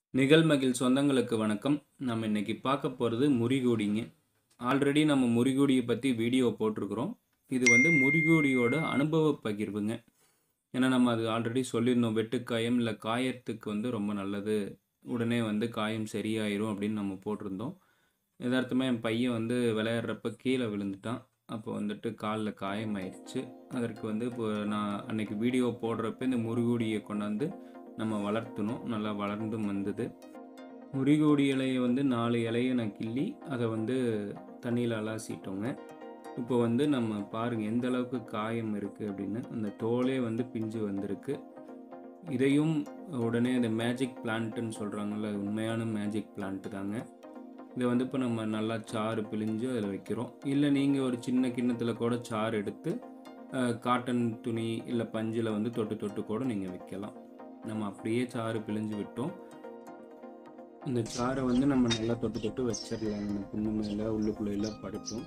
நிகழ்மகிழ் சொந்தங்களுக்கு வணக்கம் நம்ம இன்னைக்கு பார்க்க போகிறது முறிகூடிங்க ஆல்ரெடி நம்ம முறிகூடியை பற்றி வீடியோ போட்டிருக்கிறோம் இது வந்து முறிகூடியோட அனுபவ பகிர்வுங்க ஏன்னா நம்ம அது ஆல்ரெடி சொல்லியிருந்தோம் வெட்டுக்காயம் இல்லை காயத்துக்கு வந்து ரொம்ப நல்லது உடனே வந்து காயம் சரியாயிரும் அப்படின்னு நம்ம போட்டிருந்தோம் யதார்த்தமாக என் பையன் வந்து விளையாடுறப்ப கீழே விழுந்துட்டான் அப்போ வந்துட்டு காலில் காயம் ஆயிடுச்சு அதற்கு வந்து இப்போ நான் அன்னைக்கு வீடியோ போடுறப்ப இந்த முறிகூடியை கொண்டாந்து நம்ம வளர்த்தணும் நல்லா வளர்ந்தும் வந்தது முறிகோடி இலையை வந்து நாலு இலையை நான் கிள்ளி அதை வந்து தண்ணியில் அலாசிட்டோங்க இப்போ வந்து நம்ம பாருங்கள் எந்த அளவுக்கு காயம் இருக்குது அப்படின்னு அந்த தோலே வந்து பிஞ்சு வந்திருக்கு இதையும் உடனே இந்த மேஜிக் பிளான்ட்டுன்னு சொல்கிறாங்கல்ல அது உண்மையான மேஜிக் பிளான்ட்டு தாங்க இதை வந்து இப்போ நம்ம நல்லா சாறு பிழிஞ்சு அதில் வைக்கிறோம் இல்லை நீங்கள் ஒரு சின்ன கிண்ணத்தில் கூட சாறு எடுத்து அஹ், காட்டன் துணி இல்லை பஞ்சில் வந்து தொட்டு தொட்டு கூட நீங்கள் வைக்கலாம் நம்ம அப்படியே சாறு பிழிஞ்சு விட்டோம் இந்த சாறை வந்து நம்ம நல்லா தொட்டு தொட்டு வச்சிடலாம் இந்த புண்ணு மேலே உள்ளுக்குள்ள எல்லாம் படுத்தும்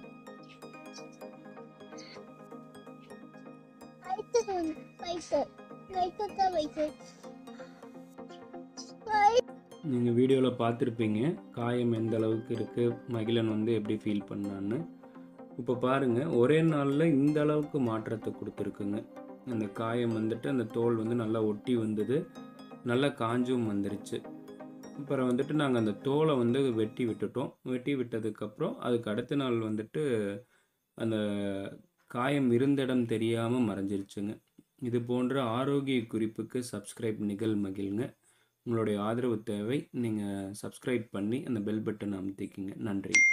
வயிற்று வயிற்று வயிற்று தான் வயிற்று நீங்கள் வீடியோவில் பார்த்துருப்பீங்க காயம் எந்த அளவுக்கு இருக்குது மகிழன் வந்து எப்படி ஃபீல் பண்ணான்னு இப்போ பாருங்கள் ஒரே நாளில் இந்த அளவுக்கு மாற்றத்தை கொடுத்துருக்குங்க அந்த காயம் வந்துட்டு அந்த தோல் வந்து நல்லா ஒட்டி வந்தது நல்லா காஞ்சும் வந்துருச்சு அப்புறம் வந்துட்டு நாங்கள் அந்த தோலை வந்து வெட்டி விட்டுட்டோம் வெட்டி விட்டதுக்கப்புறம் அதுக்கு அடுத்த நாள் வந்துட்டு அந்த காயம் இருந்த இடம் தெரியாமல் மறைஞ்சிருச்சுங்க இது போன்ற ஆரோக்கிய குறிப்புக்கு சப்ஸ்கிரைப் நிகழ் மகிழ்ங்க உங்களுடைய ஆதரவு தேவை நீங்கள் சப்ஸ்கிரைப் பண்ணி அந்த பெல் பட்டன் அமுத்திக்கிங்க நன்றி